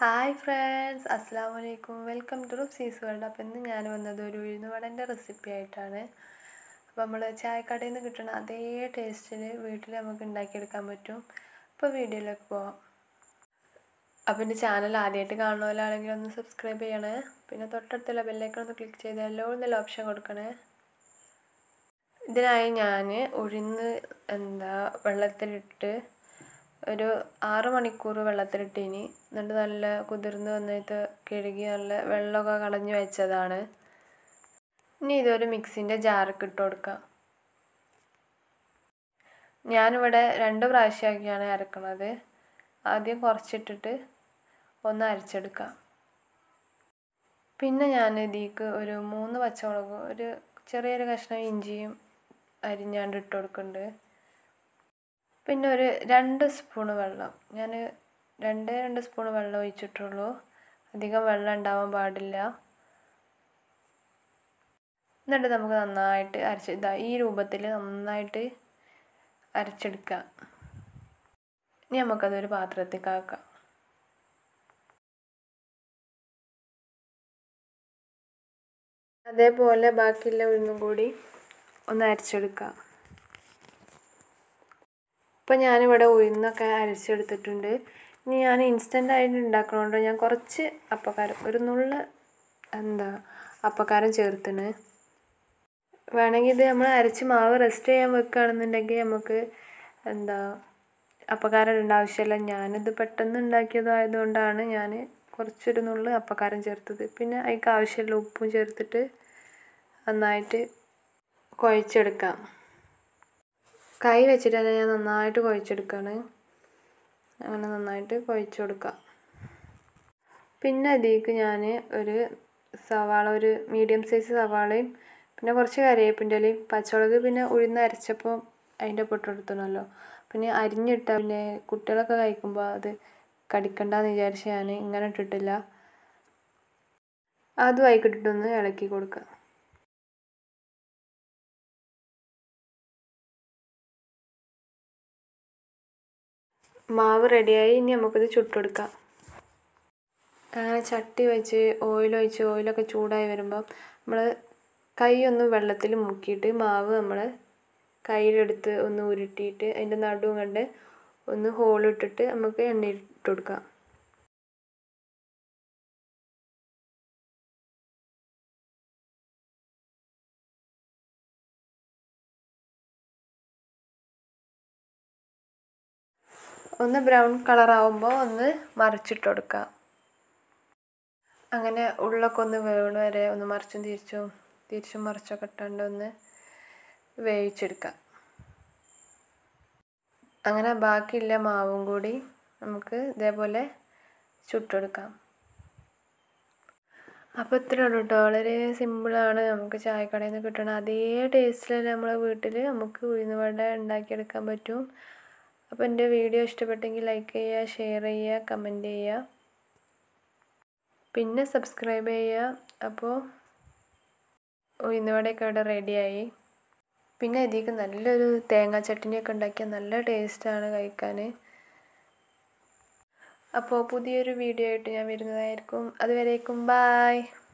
hi friends അസ്സാം വലൈക്കും welcome to റുപ്സീസ് world അപ്പോൾ ഇന്ന് ഞാൻ വന്നത് ഒരു ഉഴുന്നുവടൻ്റെ റെസിപ്പി ആയിട്ടാണ് അപ്പോൾ നമ്മൾ ചായക്കടയിൽ നിന്ന് കിട്ടുന്ന അതേ ടേസ്റ്റിൽ വീട്ടിൽ നമുക്ക് ഉണ്ടാക്കിയെടുക്കാൻ പറ്റും അപ്പോൾ വീഡിയോയിലേക്ക് പോവാം അപ്പോൾ എൻ്റെ ചാനൽ ആദ്യമായിട്ട് കാണുന്നവരാണെങ്കിൽ ഒന്ന് സബ്സ്ക്രൈബ് ചെയ്യണേ പിന്നെ തൊട്ടടുത്തുള്ള ബെല്ലേക്കൺ ഒന്ന് ക്ലിക്ക് ചെയ്ത് എല്ലോ എന്നുള്ള ഓപ്ഷൻ കൊടുക്കണേ ഇതിനായി ഞാൻ ഉഴുന്ന് എന്താ വെള്ളത്തിലിട്ട് ഒരു ആറ് മണിക്കൂർ വെള്ളത്തിലിട്ടിനി എന്നിട്ട് നല്ല കുതിർന്ന് വന്നിട്ട് കഴുകി നല്ല വെള്ളമൊക്കെ കളഞ്ഞ് വെച്ചതാണ് ഇനി ഇതൊരു മിക്സിൻ്റെ ജാർക്ക് ഇട്ട് കൊടുക്കാം ഞാനിവിടെ രണ്ട് പ്രാവശ്യമാക്കിയാണ് അരക്കണത് ആദ്യം കുറച്ചിട്ടിട്ട് ഒന്ന് അരച്ചെടുക്കാം പിന്നെ ഞാൻ ഇതിലേക്ക് ഒരു മൂന്ന് പച്ചമുളക് ഒരു ചെറിയൊരു കഷ്ണം ഇഞ്ചിയും അരിഞ്ഞാണ്ട് ഇട്ട് കൊടുക്കുന്നുണ്ട് പിന്നെ ഒരു രണ്ട് സ്പൂണ് വെള്ളം ഞാൻ രണ്ടേ രണ്ട് സ്പൂണ് വെള്ളം ഒഴിച്ചിട്ടുള്ളൂ അധികം വെള്ളം ഉണ്ടാവാൻ പാടില്ല എന്നിട്ട് നമുക്ക് നന്നായിട്ട് അരച്ച് ഇതാ ഈ രൂപത്തിൽ നന്നായിട്ട് അരച്ചെടുക്കാം ഇനി നമുക്കതൊരു പാത്രത്തേക്ക് ആക്കാം അതേപോലെ ബാക്കിയുള്ള ഉഴുന്നും കൂടി ഒന്ന് അരച്ചെടുക്കാം ഇപ്പോൾ ഞാനിവിടെ ഉഴുന്നൊക്കെ അരച്ചെടുത്തിട്ടുണ്ട് ഇനി ഞാൻ ഇൻസ്റ്റൻ്റ് ആയിട്ട് ഉണ്ടാക്കണോണ്ട് ഞാൻ കുറച്ച് അപ്പക്കാരം ഒരു നുള്ള എന്താ അപ്പക്കാരം ചേർത്തിന് വേണമെങ്കിൽ ഇത് നമ്മൾ അരച്ച് മാവ് റെസ്റ്റ് ചെയ്യാൻ വെക്കുകയാണെന്നുണ്ടെങ്കിൽ നമുക്ക് എന്താ അപ്പക്കാരം ഇടേണ്ട ആവശ്യമില്ല ഞാനിത് പെട്ടെന്ന് ഉണ്ടാക്കിയതായതുകൊണ്ടാണ് ഞാൻ കുറച്ചൊരു നുള്ളു അപ്പക്കാരം ചേർത്തത് പിന്നെ അതിക്ക് ആവശ്യമുള്ള ഉപ്പും ചേർത്തിട്ട് നന്നായിട്ട് കുഴച്ചെടുക്കാം കൈ വെച്ചിട്ട് തന്നെ ഞാൻ നന്നായിട്ട് കുഴച്ചെടുക്കുകയാണ് അങ്ങനെ നന്നായിട്ട് കുഴച്ച് കൊടുക്കാം പിന്നെ അതിലേക്ക് ഞാൻ ഒരു സവാള ഒരു മീഡിയം സൈസ് സവാളയും പിന്നെ കുറച്ച് കറിവേപ്പിൻ്റെ ഇലയും പച്ചമുളക് പിന്നെ ഉഴുന്ന് അരച്ചപ്പോൾ അതിൻ്റെ പൊട്ടെടുത്തണമല്ലോ പിന്നെ അരിഞ്ഞിട്ട പിന്നെ കുട്ടികളൊക്കെ കഴിക്കുമ്പോൾ അത് കടിക്കണ്ടെന്ന് വിചാരിച്ച് ഞാൻ ഇങ്ങനെ ഇട്ടിട്ടില്ല അതും ആയിക്കിട്ടിട്ടൊന്ന് ഇളക്കി കൊടുക്കുക മാവ് റെഡിയായി ഇനി നമുക്കിത് ചുട്ടെടുക്കാം അങ്ങനെ ചട്ടി വെച്ച് ഓയിൽ ഒഴിച്ച് ഓയിലൊക്കെ ചൂടായി വരുമ്പം നമ്മൾ കൈ ഒന്ന് വെള്ളത്തിൽ മുക്കിയിട്ട് മാവ് നമ്മൾ കയ്യിലെടുത്ത് ഒന്ന് ഉരുട്ടിയിട്ട് അതിൻ്റെ നടുവും കണ്ട് ഒന്ന് ഹോളിട്ടിട്ട് നമുക്ക് എണ്ണ ഇട്ട് കൊടുക്കാം ഒന്ന് ബ്രൗൺ കളറാവുമ്പോൾ ഒന്ന് മറിച്ചിട്ട് കൊടുക്കുക അങ്ങനെ ഉള്ളൊക്കെ ഒന്ന് വേവണ വരെ ഒന്ന് മറിച്ചും തിരിച്ചും തിരിച്ചും മറിച്ചൊക്കെ ഇട്ടാണ്ട് ഒന്ന് വേവിച്ചെടുക്കാം അങ്ങനെ ബാക്കിയുള്ള മാവും കൂടി നമുക്ക് ഇതേപോലെ ചുട്ടെടുക്കാം അപ്പോൾ ഇത്രയേ ഉള്ളൂ കേട്ടോ വളരെ സിമ്പിളാണ് നമുക്ക് ചായക്കടയിൽ നിന്ന് കിട്ടണം അതേ ടേസ്റ്റിൽ നമ്മളെ വീട്ടിൽ നമുക്ക് ഉഴുന്നുവട ഉണ്ടാക്കിയെടുക്കാൻ പറ്റും അപ്പോൾ എൻ്റെ വീഡിയോ ഇഷ്ടപ്പെട്ടെങ്കിൽ ലൈക്ക് ചെയ്യുക ഷെയർ ചെയ്യുക കമൻറ്റ് ചെയ്യുക പിന്നെ സബ്സ്ക്രൈബ് ചെയ്യുക അപ്പോൾ ഉഴുന്നുവടയൊക്കെ ഇവിടെ റെഡിയായി പിന്നെ ഇതിലേക്ക് നല്ലൊരു തേങ്ങാ ചട്നിയൊക്കെ ഉണ്ടാക്കിയാൽ നല്ല ടേസ്റ്റാണ് കഴിക്കാൻ അപ്പോൾ പുതിയൊരു വീഡിയോ ആയിട്ട് ഞാൻ വരുന്നതായിരിക്കും അതുവരേക്കും ബായ്